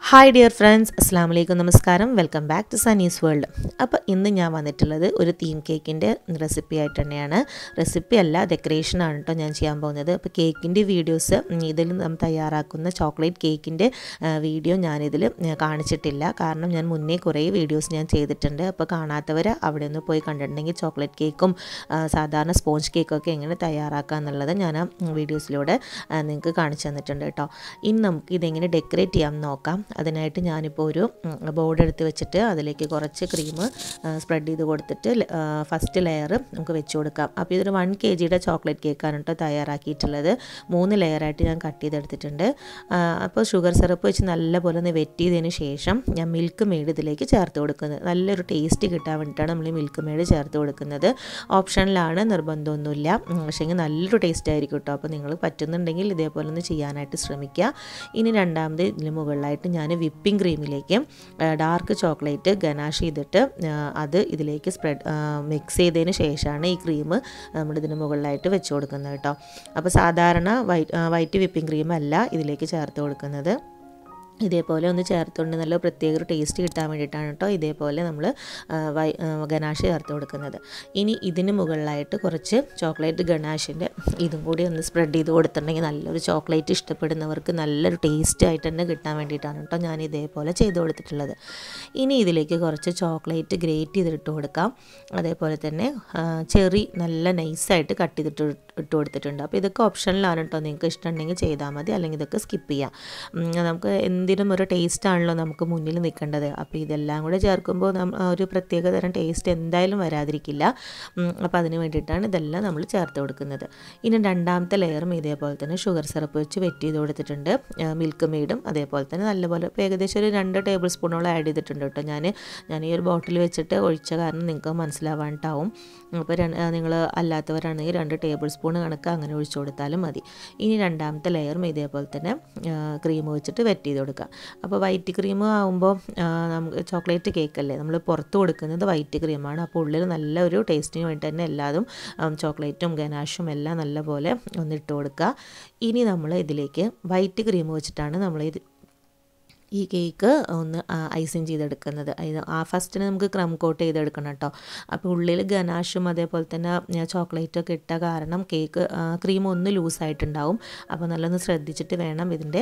hi dear friends അസ്സാം വലൈക്കും നമസ്കാരം welcome back to Sanees world അപ്പോൾ ഇന്ന് ഞാൻ വന്നിട്ടുള്ളത് ഒരു തീം കേക്കിൻ്റെ റെസിപ്പി ആയിട്ട് തന്നെയാണ് റെസിപ്പി അല്ല ഡെക്കറേഷൻ ആണ് കേട്ടോ ഞാൻ ചെയ്യാൻ പോകുന്നത് അപ്പോൾ കേക്കിൻ്റെ വീഡിയോസ് ഇതിൽ നാം തയ്യാറാക്കുന്ന ചോക്ലേറ്റ് കേക്കിൻ്റെ വീഡിയോ ഞാനിതിൽ കാണിച്ചിട്ടില്ല കാരണം ഞാൻ മുന്നേ കുറേ വീഡിയോസ് ഞാൻ ചെയ്തിട്ടുണ്ട് അപ്പോൾ കാണാത്തവർ അവിടെ നിന്ന് പോയി കണ്ടിട്ടുണ്ടെങ്കിൽ ചോക്ലേറ്റ് കേക്കും സാധാരണ സ്പോഞ്ച് കേക്കൊക്കെ എങ്ങനെ തയ്യാറാക്കുക എന്നുള്ളത് ഞാൻ ആ വീഡിയോസിലൂടെ നിങ്ങൾക്ക് കാണിച്ചു തന്നിട്ടുണ്ട് കേട്ടോ ഇനി നമുക്ക് ഇതെങ്ങനെ ഡെക്കറേറ്റ് ചെയ്യാം നോക്കാം അതിനായിട്ട് ഞാനിപ്പോൾ ഒരു ബോർഡ് എടുത്ത് വെച്ചിട്ട് അതിലേക്ക് കുറച്ച് ക്രീം സ്പ്രെഡ് ചെയ്ത് കൊടുത്തിട്ട് ഫസ്റ്റ് ലെയർ നമുക്ക് വെച്ച് കൊടുക്കാം അപ്പോൾ ഇതൊരു വൺ കെ ജിയുടെ ചോക്ലേറ്റ് കേക്കാണ് കേട്ടോ തയ്യാറാക്കിയിട്ടുള്ളത് മൂന്ന് ലെയറായിട്ട് ഞാൻ കട്ട് ചെയ്തെടുത്തിട്ടുണ്ട് അപ്പോൾ ഷുഗർ സിറപ്പ് വെച്ച് നല്ലപോലെ ഒന്ന് വെറ്റ് ചെയ്തതിന് ശേഷം ഞാൻ മിൽക്ക് മെയ്ഡ് ഇതിലേക്ക് ചേർത്ത് കൊടുക്കുന്നത് നല്ലൊരു ടേസ്റ്റ് കിട്ടാൻ വേണ്ടിയിട്ടാണ് നമ്മൾ മിൽക്ക് മെയ്ഡ് ചേർത്ത് കൊടുക്കുന്നത് ഓപ്ഷനിലാണ് നിർബന്ധമൊന്നുമില്ല പക്ഷേങ്കിൽ നല്ലൊരു ടേസ്റ്റ് ആയിരിക്കും കേട്ടോ അപ്പോൾ നിങ്ങൾ പറ്റുന്നുണ്ടെങ്കിൽ ഇതേപോലെ ഒന്ന് ചെയ്യാനായിട്ട് ശ്രമിക്കുക ഇനി രണ്ടാമത് ഇതിന് മുകളിലായിട്ട് ഞാൻ വിപ്പിംഗ് ക്രീമിലേക്ക് ഡാർക്ക് ചോക്ലേറ്റ് ഗനാഷ് ചെയ്തിട്ട് അത് ഇതിലേക്ക് സ്പ്രെഡ് മിക്സ് ചെയ്തതിന് ശേഷമാണ് ഈ ക്രീം നമ്മളിതിന് മുകളിലായിട്ട് വെച്ച് കൊടുക്കുന്നത് കേട്ടോ അപ്പോൾ സാധാരണ വൈറ്റ് വൈറ്റ് വിപ്പിംഗ് ക്രീം അല്ല ഇതിലേക്ക് ചേർത്ത് കൊടുക്കുന്നത് ഇതേപോലെ ഒന്ന് ചേർത്തുകൊണ്ട് നല്ല പ്രത്യേക ഒരു ടേസ്റ്റ് കിട്ടാൻ വേണ്ടിയിട്ടാണ് കേട്ടോ ഇതേപോലെ നമ്മൾ ഗനാഷ് ചേർത്ത് കൊടുക്കുന്നത് ഇനി ഇതിന് മുകളിലായിട്ട് കുറച്ച് ചോക്ലേറ്റ് ഗനാഷിൻ്റെ ഇതും കൂടി ഒന്ന് സ്പ്രെഡ് ചെയ്ത് കൊടുത്തിട്ടുണ്ടെങ്കിൽ നല്ലൊരു ചോക്ലേറ്റ് ഇഷ്ടപ്പെടുന്നവർക്ക് നല്ലൊരു ടേസ്റ്റ് ആയിട്ട് തന്നെ കിട്ടാൻ വേണ്ടിയിട്ടാണ് കേട്ടോ ഞാൻ ഇതേപോലെ ചെയ്ത് കൊടുത്തിട്ടുള്ളത് ഇനി ഇതിലേക്ക് കുറച്ച് ചോക്ലേറ്റ് ഗ്രേറ്റ് ചെയ്തിട്ട് കൊടുക്കാം അതേപോലെ തന്നെ ചെറി നല്ല നൈസായിട്ട് കട്ട് ചെയ്തിട്ട് ഇട്ട് കൊടുത്തിട്ടുണ്ട് അപ്പോൾ ഇതൊക്കെ ഓപ്ഷനിലാണ് കേട്ടോ നിങ്ങൾക്ക് ഇഷ്ടമുണ്ടെങ്കിൽ ചെയ്താൽ മതി അല്ലെങ്കിൽ ഇതൊക്കെ സ്കിപ്പ് ചെയ്യാം നമുക്ക് എന്തിനും ഒരു ടേസ്റ്റ് ആണല്ലോ നമുക്ക് മുന്നിൽ നിൽക്കേണ്ടത് അപ്പോൾ ഇതെല്ലാം കൂടെ ചേർക്കുമ്പോൾ ഒരു പ്രത്യേക തരം ടേസ്റ്റ് എന്തായാലും വരാതിരിക്കില്ല അപ്പോൾ അതിന് വേണ്ടിയിട്ടാണ് ഇതെല്ലാം നമ്മൾ ചേർത്ത് കൊടുക്കുന്നത് ഇനി രണ്ടാമത്തെ ലെയറും ഇതേപോലെ തന്നെ ഷുഗർ സിറപ്പ് വെച്ച് വെറ്റ് ചെയ്ത് കൊടുത്തിട്ടുണ്ട് മിൽക്ക് മെയ്ഡും അതേപോലെ തന്നെ നല്ലപോലെ ഇപ്പോൾ ഏകദേശം ഒരു രണ്ട് ടേബിൾ സ്പൂണോളം ആഡ് ചെയ്തിട്ടുണ്ട് കേട്ടോ ഞാൻ ഞാൻ ഈ ഒരു ബോട്ടിൽ വെച്ചിട്ട് ഒഴിച്ച കാരണം നിങ്ങൾക്ക് മനസ്സിലാവാണ്ടാവും അപ്പോൾ നിങ്ങൾ അല്ലാത്തവരാണെങ്കിൽ രണ്ട് ടേബിൾ സ്പൂൺ കണക്ക് അങ്ങനെ ഒഴിച്ചു കൊടുത്താലും മതി ഇനി രണ്ടാമത്തെ ലെയറും ഇതേപോലെ തന്നെ ക്രീം വെച്ചിട്ട് വെറ്റ് ചെയ്ത് കൊടുക്കുക അപ്പോൾ വൈറ്റ് ക്രീം ആകുമ്പോൾ നമുക്ക് ചോക്ലേറ്റ് കേക്കല്ലേ നമ്മൾ പുറത്ത് കൊടുക്കുന്നത് വൈറ്റ് ക്രീമാണ് അപ്പോൾ ഉള്ളിൽ നല്ല ഒരു ടേസ്റ്റിന് വേണ്ടി തന്നെ എല്ലാതും ചോക്ലേറ്റും ഗനാഷും എല്ലാം നല്ലപോലെ ഒന്നിട്ട് കൊടുക്കുക ഇനി നമ്മൾ ഇതിലേക്ക് വൈറ്റ് ക്രീം വെച്ചിട്ടാണ് നമ്മൾ ഇത് ഈ കേക്ക് ഒന്ന് ഐസിങ് ചെയ്തെടുക്കുന്നത് ആ ഫസ്റ്റിന് നമുക്ക് ക്രം കോട്ട് ചെയ്തെടുക്കണം കേട്ടോ അപ്പോൾ ഉള്ളിൽ ഗനാഷും അതേപോലെ തന്നെ ചോക്ലേറ്റൊക്കെ ഇട്ട കാരണം കേക്ക് ക്രീം ഒന്ന് ലൂസായിട്ടുണ്ടാവും അപ്പോൾ നല്ലൊന്ന് ശ്രദ്ധിച്ചിട്ട് വേണം ഇതിൻ്റെ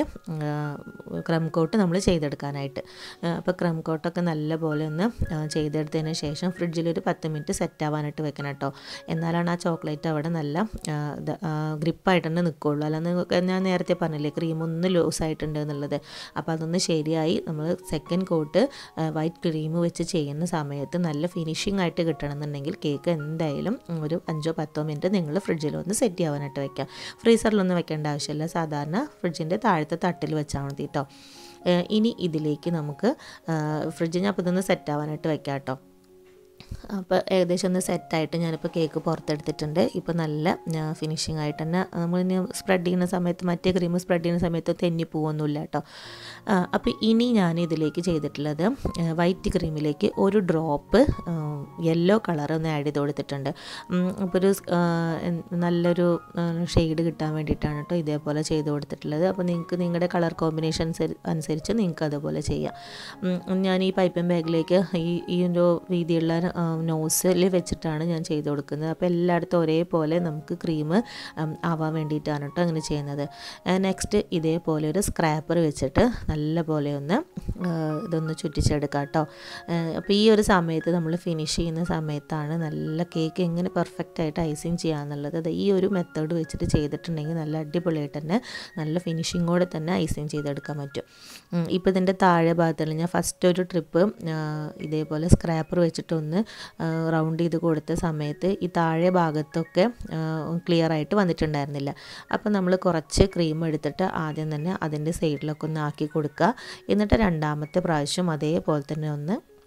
ക്രം കോട്ട് നമ്മൾ ചെയ്തെടുക്കാനായിട്ട് അപ്പോൾ ക്രം കോട്ടൊക്കെ നല്ലപോലെ ഒന്ന് ചെയ്തെടുത്തതിന് ശേഷം ഫ്രിഡ്ജിൽ ഒരു പത്ത് മിനിറ്റ് സെറ്റ് ആവാനായിട്ട് വെക്കണം കേട്ടോ എന്നാലാണ് ആ ചോക്ലേറ്റ് അവിടെ നല്ല ഗ്രിപ്പായിട്ട് തന്നെ നിൽക്കുള്ളൂ അല്ലാന്ന് ഞാൻ നേരത്തെ പറഞ്ഞില്ലേ ക്രീം ഒന്ന് ലൂസായിട്ടുണ്ട് എന്നുള്ളത് അപ്പോൾ അതൊന്ന് ശരിയായി നമ്മൾ സെക്കൻഡ് കോട്ട് വൈറ്റ് ക്രീം വെച്ച് ചെയ്യുന്ന സമയത്ത് നല്ല ഫിനിഷിംഗ് ആയിട്ട് കിട്ടണമെന്നുണ്ടെങ്കിൽ കേക്ക് എന്തായാലും ഒരു അഞ്ചോ പത്തോ മിനിറ്റ് നിങ്ങൾ ഫ്രിഡ്ജിൽ ഒന്ന് സെറ്റ് ചെയ്യാനായിട്ട് വെക്കാം ഫ്രീസറിലൊന്നും വെക്കേണ്ട ആവശ്യമില്ല സാധാരണ ഫ്രിഡ്ജിൻ്റെ താഴത്തെ തട്ടിൽ വെച്ചാൽ മതി കേട്ടോ ഇനി ഇതിലേക്ക് നമുക്ക് ഫ്രിഡ്ജ് ഞാൻ അപ്പോൾ ഇതൊന്ന് സെറ്റ് ആവാനായിട്ട് വെക്കാം കേട്ടോ അപ്പോൾ ഏകദേശം ഒന്ന് സെറ്റായിട്ട് ഞാനിപ്പോൾ കേക്ക് പുറത്തെടുത്തിട്ടുണ്ട് ഇപ്പോൾ നല്ല ഫിനിഷിംഗ് ആയിട്ട് തന്നെ നമ്മളിനി സ്പ്രെഡ് ചെയ്യുന്ന സമയത്ത് മറ്റേ ക്രീം സ്പ്രെഡ് ചെയ്യുന്ന സമയത്ത് തെന്നി പോവൊന്നുമില്ല കേട്ടോ അപ്പോൾ ഇനി ഞാൻ ഇതിലേക്ക് ചെയ്തിട്ടുള്ളത് വൈറ്റ് ക്രീമിലേക്ക് ഒരു ഡ്രോപ്പ് യെല്ലോ കളർ ഒന്ന് ആഡ് ചെയ്ത് കൊടുത്തിട്ടുണ്ട് അപ്പോൾ ഒരു നല്ലൊരു ഷെയ്ഡ് കിട്ടാൻ വേണ്ടിയിട്ടാണ് കേട്ടോ ഇതേപോലെ ചെയ്ത് കൊടുത്തിട്ടുള്ളത് അപ്പോൾ നിങ്ങൾക്ക് നിങ്ങളുടെ കളർ കോമ്പിനേഷൻ അനുസരിച്ച് നിങ്ങൾക്ക് അതുപോലെ ചെയ്യാം ഞാൻ ഈ പൈപ്പിൻ ബാഗിലേക്ക് ഈ ഈ ഒരു വീതിയുള്ള നോസിൽ വെച്ചിട്ടാണ് ഞാൻ ചെയ്ത് കൊടുക്കുന്നത് അപ്പോൾ എല്ലായിടത്തും ഒരേപോലെ നമുക്ക് ക്രീം ആവാൻ വേണ്ടിയിട്ടാണ് കേട്ടോ അങ്ങനെ ചെയ്യുന്നത് നെക്സ്റ്റ് ഇതേപോലെ ഒരു സ്ക്രാപ്പർ വെച്ചിട്ട് നല്ല പോലെ ഒന്ന് ഇതൊന്ന് ചുറ്റിച്ചെടുക്കാം കേട്ടോ അപ്പോൾ ഈ ഒരു സമയത്ത് നമ്മൾ ഫിനിഷ് ചെയ്യുന്ന സമയത്താണ് നല്ല കേക്ക് എങ്ങനെ പെർഫെക്റ്റ് ആയിട്ട് ഐസിങ് ചെയ്യാന്നുള്ളത് അത് ഈ ഒരു മെത്തേഡ് വെച്ചിട്ട് ചെയ്തിട്ടുണ്ടെങ്കിൽ നല്ല അടിപൊളിയായിട്ട് തന്നെ നല്ല ഫിനിഷിങ്ങോടെ തന്നെ ഐസിങ് ചെയ്തെടുക്കാൻ പറ്റും ഇപ്പോൾ ഇതിൻ്റെ താഴെ ഭാഗത്തുള്ള ഞാൻ ഫസ്റ്റ് ഒരു ട്രിപ്പ് ഇതേപോലെ സ്ക്രാപ്പർ വെച്ചിട്ടൊന്ന് റൗണ്ട് ചെയ്ത് കൊടുത്ത സമയത്ത് ഈ താഴെ ഭാഗത്തൊക്കെ ക്ലിയർ ആയിട്ട് വന്നിട്ടുണ്ടായിരുന്നില്ല അപ്പോൾ നമ്മൾ കുറച്ച് ക്രീം എടുത്തിട്ട് ആദ്യം തന്നെ അതിൻ്റെ സൈഡിലൊക്കെ ഒന്ന് ആക്കി കൊടുക്കുക എന്നിട്ട് രണ്ടാമത്തെ പ്രാവശ്യം അതേപോലെ തന്നെ ഒന്ന്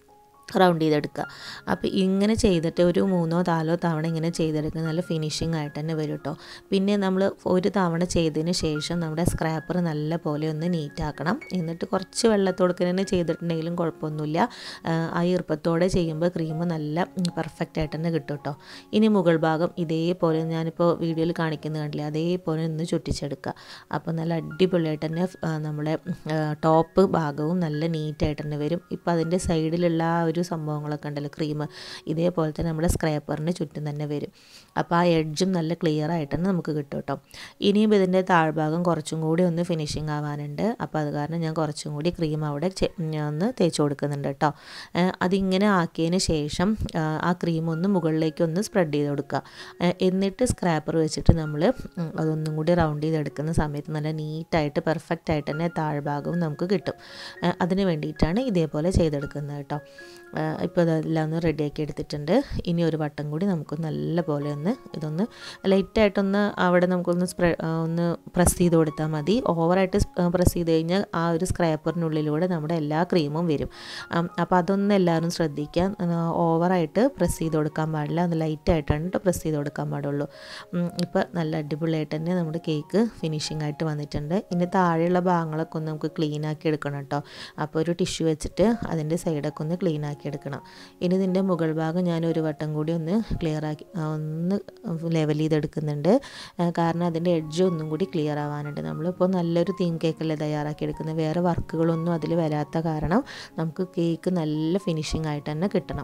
റൗണ്ട് ചെയ്തെടുക്കുക അപ്പോൾ ഇങ്ങനെ ചെയ്തിട്ട് ഒരു മൂന്നോ നാലോ തവണ ഇങ്ങനെ ചെയ്തെടുക്കുക നല്ല ഫിനിഷിംഗ് ആയിട്ട് തന്നെ വരും കേട്ടോ പിന്നെ നമ്മൾ ഒരു തവണ ചെയ്തതിന് ശേഷം നമ്മുടെ സ്ക്രാപ്പർ നല്ല പോലെ ഒന്ന് നീറ്റ് ആക്കണം എന്നിട്ട് കുറച്ച് വെള്ളത്തോടൊക്കെ തന്നെ ചെയ്തിട്ടുണ്ടെങ്കിലും കുഴപ്പമൊന്നുമില്ല ആ ഈർപ്പത്തോടെ ചെയ്യുമ്പോൾ ക്രീം നല്ല പെർഫെക്റ്റ് ആയിട്ട് തന്നെ കിട്ടും കേട്ടോ ഇനി മുകൾ ഭാഗം ഇതേപോലെ ഞാനിപ്പോൾ വീഡിയോയിൽ കാണിക്കുന്ന കണ്ടില്ലേ അതേപോലെ ഒന്ന് ചുറ്റിച്ചെടുക്കുക അപ്പോൾ നല്ല അടിപൊളിയായിട്ട് തന്നെ നമ്മളെ ടോപ്പ് ഭാഗവും നല്ല നീറ്റായിട്ട് തന്നെ വരും ഇപ്പോൾ അതിൻ്റെ സൈഡിലുള്ള ആ ഒരു സംഭവങ്ങളൊക്കെ ഉണ്ടല്ലോ ക്രീം ഇതേപോലെ തന്നെ നമ്മുടെ സ്ക്രാപ്പറിന് ചുറ്റും തന്നെ വരും അപ്പോൾ ആ എഡ്ജും നല്ല ക്ലിയർ ആയിട്ട് തന്നെ നമുക്ക് കിട്ടും കേട്ടോ ഇനിയും ഇതിൻ്റെ താഴ്ഭാഗം കുറച്ചും കൂടി ഒന്ന് ഫിനിഷിങ് ആവാനുണ്ട് അപ്പോൾ അത് കാരണം ഞാൻ കുറച്ചും കൂടി ക്രീം അവിടെ ഒന്ന് തേച്ച് കൊടുക്കുന്നുണ്ട് കേട്ടോ അതിങ്ങനെ ആക്കിയതിന് ശേഷം ആ ക്രീം ഒന്ന് മുകളിലേക്ക് ഒന്ന് സ്പ്രെഡ് ചെയ്ത് കൊടുക്കുക എന്നിട്ട് സ്ക്രാപ്പർ വെച്ചിട്ട് നമ്മൾ അതൊന്നും കൂടി റൗണ്ട് ചെയ്തെടുക്കുന്ന സമയത്ത് നല്ല നീറ്റായിട്ട് പെർഫെക്റ്റ് ആയിട്ട് തന്നെ താഴ്ഭാഗവും നമുക്ക് കിട്ടും അതിന് വേണ്ടിയിട്ടാണ് ഇതേപോലെ ചെയ്തെടുക്കുന്നത് കേട്ടോ ഇപ്പോൾ ഇതെല്ലാം ഒന്ന് റെഡിയാക്കി എടുത്തിട്ടുണ്ട് ഇനി ഒരു വട്ടം കൂടി നമുക്ക് നല്ല പോലെ ഒന്ന് ഇതൊന്ന് ലൈറ്റായിട്ടൊന്ന് അവിടെ നമുക്കൊന്ന് സ്പ്രെ ഒന്ന് പ്രസ് ചെയ്ത് കൊടുത്താൽ മതി ഓവറായിട്ട് പ്രസ് ചെയ്ത് കഴിഞ്ഞാൽ ആ ഒരു സ്ക്രാപ്പറിനുള്ളിലൂടെ നമ്മുടെ എല്ലാ ക്രീമും വരും അപ്പോൾ അതൊന്നും എല്ലാവരും ശ്രദ്ധിക്കാം ഓവറായിട്ട് പ്രസ് ചെയ്ത് കൊടുക്കാൻ പാടില്ല ഒന്ന് ലൈറ്റായിട്ടാണ് കേട്ടോ പ്രസ് ചെയ്ത് കൊടുക്കാൻ പാടുള്ളൂ ഇപ്പോൾ നല്ല അടിപൊളിയായിട്ട് തന്നെ നമ്മുടെ കേക്ക് ഫിനിഷിംഗ് ആയിട്ട് വന്നിട്ടുണ്ട് ഇനി താഴെയുള്ള ഭാഗങ്ങളൊക്കെ ഒന്ന് നമുക്ക് ക്ലീൻ ആക്കി എടുക്കണം കേട്ടോ അപ്പോൾ ഒരു ടിഷ്യൂ വെച്ചിട്ട് അതിൻ്റെ സൈഡൊക്കെ ഒന്ന് ക്ലീൻ ആക്കി എടുക്കണം ഇനി ഇതിൻ്റെ മുകൾ ഭാഗം ഞാൻ ഒരു വട്ടം കൂടി ഒന്ന് ക്ലിയർ ആക്കി ഒന്ന് ലെവൽ ചെയ്തെടുക്കുന്നുണ്ട് കാരണം അതിൻ്റെ എഡ്ജ് ഒന്നും കൂടി ക്ലിയർ ആവാനുണ്ട് നമ്മളിപ്പോൾ നല്ലൊരു തീം കേക്കല്ലേ തയ്യാറാക്കി എടുക്കുന്നത് വേറെ വർക്കുകളൊന്നും അതിൽ വരാത്ത കാരണം നമുക്ക് കേക്ക് നല്ല ഫിനിഷിംഗ് ആയിട്ട് തന്നെ കിട്ടണം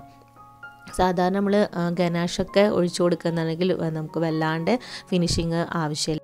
സാധാരണ നമ്മൾ ഗനാഷൊക്കെ ഒഴിച്ചു കൊടുക്കുന്നുണ്ടെങ്കിൽ നമുക്ക് വല്ലാണ്ട് ഫിനിഷിങ് ആവശ്യമില്ല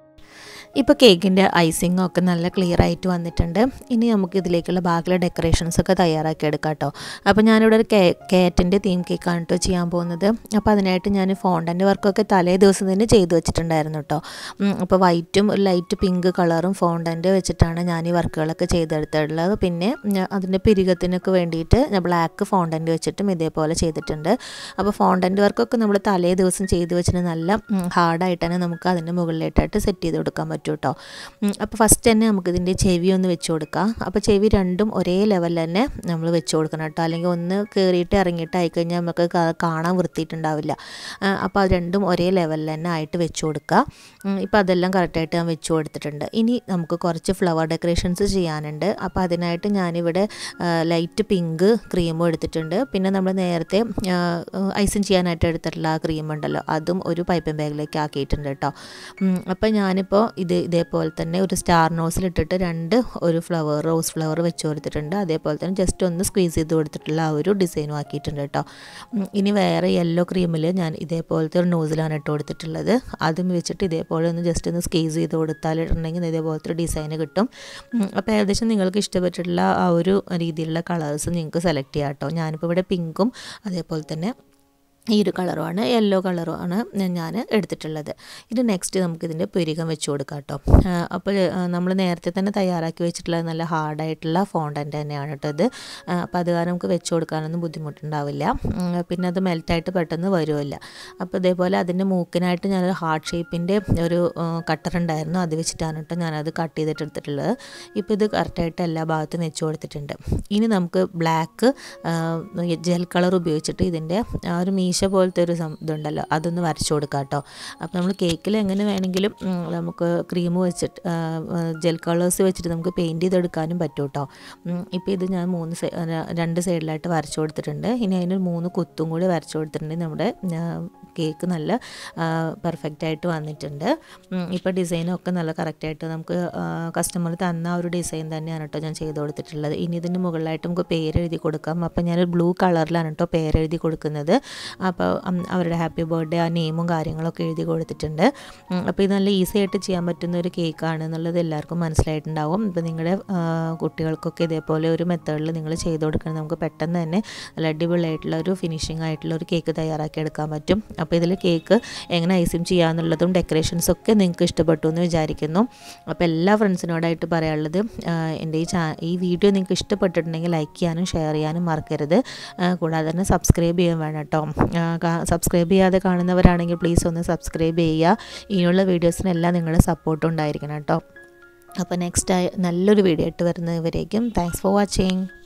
ഇപ്പോൾ കേക്കിൻ്റെ ഐസിങ്ങും ഒക്കെ നല്ല ക്ലിയർ ആയിട്ട് വന്നിട്ടുണ്ട് ഇനി നമുക്ക് ഇതിലേക്കുള്ള ബാക്കിയുള്ള ഡെക്കറേഷൻസ് ഒക്കെ തയ്യാറാക്കി എടുക്കാം കേട്ടോ അപ്പോൾ ഞാനിവിടെ ഒരു കേ കേറ്റിൻ്റെ തീം കേക്കാണ് കേട്ടോ ചെയ്യാൻ പോകുന്നത് അപ്പോൾ അതിനായിട്ട് ഞാൻ ഫോണ്ടൻ്റെ വർക്കൊക്കെ തലേ ദിവസം തന്നെ ചെയ്തു വെച്ചിട്ടുണ്ടായിരുന്നു കേട്ടോ അപ്പോൾ വൈറ്റും ഒരു ലൈറ്റ് പിങ്ക് കളറും ഫോണ്ടൻ്റ് വെച്ചിട്ടാണ് ഞാൻ ഈ വർക്കുകളൊക്കെ ചെയ്തെടുത്തിട്ടുള്ളത് പിന്നെ അതിൻ്റെ പിരികത്തിനൊക്കെ വേണ്ടിയിട്ട് ഞാൻ ബ്ലാക്ക് ഫോണ്ടൻ്റ് വെച്ചിട്ടും ഇതേപോലെ ചെയ്തിട്ടുണ്ട് അപ്പോൾ ഫോണ്ടൻ്റ് വർക്കൊക്കെ നമ്മൾ തലേ ദിവസം ചെയ്തു വെച്ചിട്ട് നല്ല ഹാർഡായിട്ട് തന്നെ നമുക്ക് അതിൻ്റെ മുകളിലായിട്ടായിട്ട് സെറ്റ് ചെയ്ത് കൊടുക്കാൻ പറ്റും കേട്ടോ അപ്പോൾ ഫസ്റ്റ് തന്നെ നമുക്കിതിൻ്റെ ചെവി ഒന്ന് വെച്ച് കൊടുക്കാം അപ്പോൾ ചെവി രണ്ടും ഒരേ ലെവലിൽ തന്നെ നമ്മൾ വെച്ച് കൊടുക്കണം കേട്ടോ അല്ലെങ്കിൽ ഒന്ന് കയറിയിട്ട് ഇറങ്ങിയിട്ട് ആയിക്കഴിഞ്ഞാൽ നമുക്ക് കാണാൻ വൃത്തിയിട്ടുണ്ടാവില്ല അപ്പോൾ അത് രണ്ടും ഒരേ ലെവലിൽ തന്നെ ആയിട്ട് വെച്ച് കൊടുക്കുക ഇപ്പോൾ അതെല്ലാം കറക്റ്റായിട്ട് ഞാൻ വെച്ച് കൊടുത്തിട്ടുണ്ട് ഇനി നമുക്ക് കുറച്ച് ഫ്ലവർ ഡെക്കറേഷൻസ് ചെയ്യാനുണ്ട് അപ്പോൾ അതിനായിട്ട് ഞാനിവിടെ ലൈറ്റ് പിങ്ക് ക്രീമും എടുത്തിട്ടുണ്ട് പിന്നെ നമ്മൾ നേരത്തെ ഐസിങ് ചെയ്യാനായിട്ട് എടുത്തിട്ടുള്ള ആ ക്രീം ഉണ്ടല്ലോ അതും ഒരു പൈപ്പിംഗ് ബാഗിലേക്ക് ആക്കിയിട്ടുണ്ട് കേട്ടോ അപ്പോൾ ഞാനിപ്പോൾ ഇത് ഇതേപോലെ തന്നെ ഒരു സ്റ്റാർ നോസിലിട്ടിട്ട് രണ്ട് ഒരു ഫ്ലവർ റോസ് ഫ്ലവർ വെച്ച് കൊടുത്തിട്ടുണ്ട് അതേപോലെ തന്നെ ജസ്റ്റ് ഒന്ന് സ്ക്വീസ് ചെയ്ത് കൊടുത്തിട്ടുള്ള ആ ഒരു ഡിസൈനും ആക്കിയിട്ടുണ്ട് കേട്ടോ ഇനി വേറെ യെല്ലോ ക്രീമിൽ ഞാൻ ഇതേപോലത്തെ ഒരു നോസിലാണ് ഇട്ട് കൊടുത്തിട്ടുള്ളത് അതും വെച്ചിട്ട് ഇതേപോലെ ഒന്ന് ജസ്റ്റ് ഒന്ന് സ്ക്വീസ് ചെയ്ത് കൊടുത്താലിട്ടുണ്ടെങ്കിൽ ഇതേപോലത്തെ ഒരു ഡിസൈൻ കിട്ടും അപ്പോൾ ഏകദേശം നിങ്ങൾക്ക് ഇഷ്ടപ്പെട്ടിട്ടുള്ള ആ ഒരു രീതിയിലുള്ള കളേഴ്സ് നിങ്ങൾക്ക് സെലക്ട് ചെയ്യാം കേട്ടോ ഞാനിപ്പോൾ ഇവിടെ പിങ്കും അതേപോലെ തന്നെ ഈ ഒരു കളറുമാണ് യെല്ലോ കളറുമാണ് ഞാൻ എടുത്തിട്ടുള്ളത് ഇത് നെക്സ്റ്റ് നമുക്കിതിൻ്റെ പുരികം വെച്ച് കൊടുക്കാം കേട്ടോ അപ്പോൾ നമ്മൾ നേരത്തെ തന്നെ തയ്യാറാക്കി വെച്ചിട്ടുള്ള നല്ല ഹാർഡായിട്ടുള്ള ഫോണ്ടൻ്റ് തന്നെയാണ് കേട്ടോ ഇത് അപ്പോൾ അത് കാരണം നമുക്ക് വെച്ച് കൊടുക്കാനൊന്നും ബുദ്ധിമുട്ടുണ്ടാവില്ല പിന്നെ അത് മെൽറ്റായിട്ട് പെട്ടെന്ന് വരുമില്ല അപ്പോൾ ഇതേപോലെ അതിൻ്റെ മൂക്കിനായിട്ട് ഞാനൊരു ഹാർട്ട് ഷേപ്പിൻ്റെ ഒരു കട്ടർ ഉണ്ടായിരുന്നു അത് വെച്ചിട്ടാണ് കേട്ടോ ഞാനത് കട്ട് ചെയ്തിട്ട് എടുത്തിട്ടുള്ളത് ഇപ്പോൾ ഇത് കറക്റ്റായിട്ട് എല്ലാ ഭാഗത്തും വെച്ച് കൊടുത്തിട്ടുണ്ട് ഇനി നമുക്ക് ബ്ലാക്ക് ജെൽ കളർ ഉപയോഗിച്ചിട്ട് ഇതിൻ്റെ ആ ഒരു മീശ പോലത്തെ ഒരു ഇതുണ്ടല്ലോ അതൊന്ന് വരച്ചു കൊടുക്കാം കേട്ടോ അപ്പോൾ നമ്മൾ കേക്കിൽ എങ്ങനെ വേണമെങ്കിലും നമുക്ക് ക്രീം വെച്ചിട്ട് ജെൽ കളേഴ്സ് വെച്ചിട്ട് നമുക്ക് പെയിൻറ്റ് ചെയ്തെടുക്കാനും പറ്റും കേട്ടോ ഇപ്പോൾ ഇത് ഞാൻ മൂന്ന് സൈ രണ്ട് സൈഡിലായിട്ട് വരച്ചു കൊടുത്തിട്ടുണ്ട് ഇനി അതിന് മൂന്ന് കുത്തും കൂടി വരച്ചു കൊടുത്തിട്ടുണ്ടെങ്കിൽ നമ്മുടെ കേക്ക് നല്ല പെർഫെക്റ്റ് ആയിട്ട് വന്നിട്ടുണ്ട് ഇപ്പോൾ ഡിസൈനൊക്കെ നല്ല കറക്റ്റായിട്ട് നമുക്ക് കസ്റ്റമർ തന്ന ആ ഒരു ഡിസൈൻ തന്നെയാണ് കേട്ടോ ഞാൻ ചെയ്ത് കൊടുത്തിട്ടുള്ളത് ഇനി ഇതിന് മുകളിലായിട്ട് നമുക്ക് പേരെഴുതി കൊടുക്കാം അപ്പോൾ ഞാനൊരു ബ്ലൂ കളറിലാണ് കേട്ടോ പേരെഴുതി കൊടുക്കുന്നത് അപ്പോൾ അവരുടെ ഹാപ്പി ബർത്ത്ഡേ ആ നെയിമും കാര്യങ്ങളൊക്കെ എഴുതി കൊടുത്തിട്ടുണ്ട് അപ്പോൾ ഇത് നല്ല ഈസി ആയിട്ട് ചെയ്യാൻ പറ്റുന്ന ഒരു കേക്കാണ് എന്നുള്ളത് എല്ലാവർക്കും മനസ്സിലായിട്ടുണ്ടാവും ഇപ്പോൾ നിങ്ങളുടെ കുട്ടികൾക്കൊക്കെ ഇതേപോലെ ഒരു മെത്തേഡിൽ നിങ്ങൾ ചെയ്ത് കൊടുക്കണം നമുക്ക് പെട്ടെന്ന് തന്നെ നല്ല അടിപൊളിയായിട്ടുള്ള ഒരു ഫിനിഷിംഗ് ആയിട്ടുള്ള ഒരു കേക്ക് തയ്യാറാക്കി എടുക്കാൻ പറ്റും അപ്പോൾ ഇതിൽ കേക്ക് എങ്ങനെ ഐസിങ് ചെയ്യാമെന്നുള്ളതും ഡെക്കറേഷൻസ് ഒക്കെ നിങ്ങൾക്ക് ഇഷ്ടപ്പെട്ടു എന്ന് വിചാരിക്കുന്നു അപ്പോൾ എല്ലാ ഫ്രണ്ട്സിനോടായിട്ട് പറയാനുള്ളത് എൻ്റെ ഈ ചാ ഈ വീഡിയോ നിങ്ങൾക്ക് ഇഷ്ടപ്പെട്ടിട്ടുണ്ടെങ്കിൽ ലൈക്ക് ചെയ്യാനും ഷെയർ ചെയ്യാനും മറക്കരുത് കൂടാതെ തന്നെ സബ്സ്ക്രൈബ് ചെയ്യാൻ വേണം കേട്ടോ സബ്സ്ക്രൈബ് ചെയ്യാതെ കാണുന്നവരാണെങ്കിൽ പ്ലീസ് ഒന്ന് സബ്സ്ക്രൈബ് ചെയ്യുക ഇനിയുള്ള വീഡിയോസിനെല്ലാം നിങ്ങളുടെ സപ്പോർട്ട് ഉണ്ടായിരിക്കണം കേട്ടോ അപ്പോൾ നെക്സ്റ്റ് നല്ലൊരു വീഡിയോ ഇട്ട് വരുന്നവരേക്കും താങ്ക്സ് ഫോർ വാച്ചിങ്